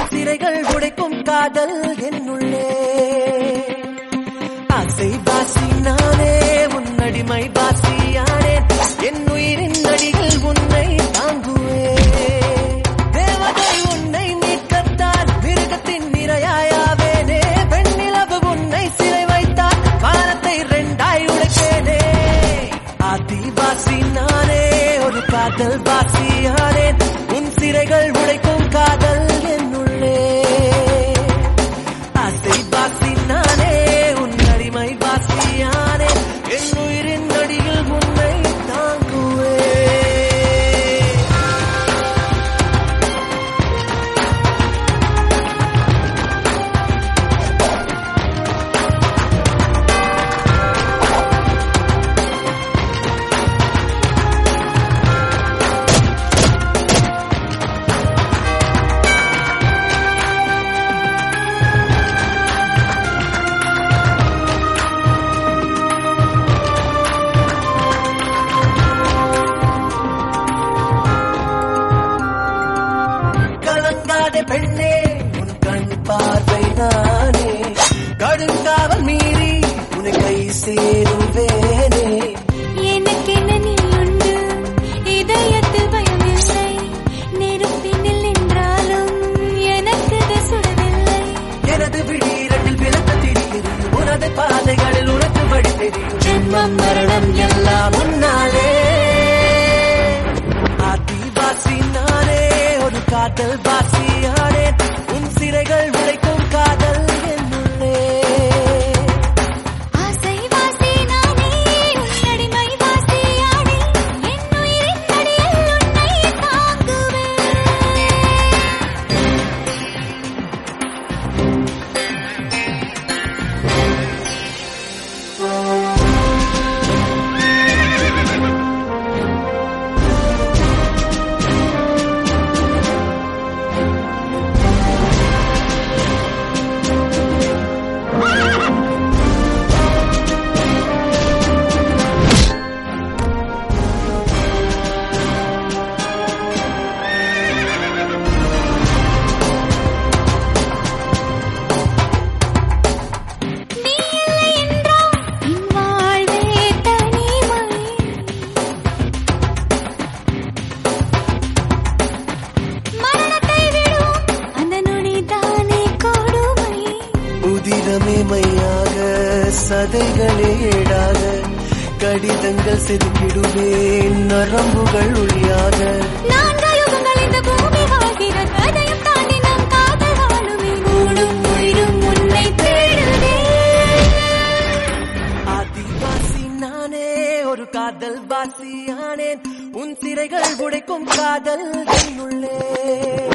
சிறைகள் உடைக்கும் காதல் என்னுள்ளே ஆசை பாசி நானே உன் அடிமை பாசியானே என் உயிரின் அடியில் உன்னை தாங்குவே தேவதை உன்னை மீட்கத்தான் மிருகத்தின் நிறையாயாவேனே பெண்ணிலவு உன்னை சிறை வைத்தால் வானத்தை ரெண்டாய் உடைப்பேனே ஆதிவாசி நானே ஒரு காதல் பாசியானே உன் சிறைகள் உடைக்கும் காதல் என்னுள்ளே ஆசை பாசி நானே உன் அடிமை பாசியானே என் உயிரின் அடியில் உன்னை தாங்குவே கலங்காத பெண்ணே உன் கண் பார்வை நானே கடுங்காவல் மீறி உன் கை சேருவேனே எனக்கென நீ உண்டு இதயத்தில் பயமில்லை நெருப்பினில் நின்றாலும் எனக்கு அது சுடவில்லை எனது விழீரட்டில் விளக்க தெரிகிறது உனது பாதைகளில் உனக்கு வழி தெரியும் ஜென்மம் மரணம் எல்லாம் முன்னாலே ஆதிவாசி நானே ஒரு காதல் பாசியானே உன் சிறைகள் உழைக்கும் காதல் என்னுள்ளே ஆசை வாசி நானே உன் அடிமை வாசியானே என் உயிரின் அடியில் உன்னை தாங்குவேன் நீ இல்லை என்றால் என் வாழ்வே தனிமை மரணத்தை விடும் அந்த நொடிதானே கொடுமை உதிரமே மையாக சதைகளே ஏடாக கடிதங்கள் செதுக்கிடுவேன் நரம்புகள் ஒளியாக நான்கு யுகங்கள் இந்த பூமி வாழ்கிறது அதையும் தாண்டி நம் காதல் வாழுமே மூடும் உயிரும் உன்னை தேடுதே ஆதிவாசி நானே ஒரு காதல் பாசியானேன் உன் சிறைகள் உடைக்கும் காதல் என்னுள்ளே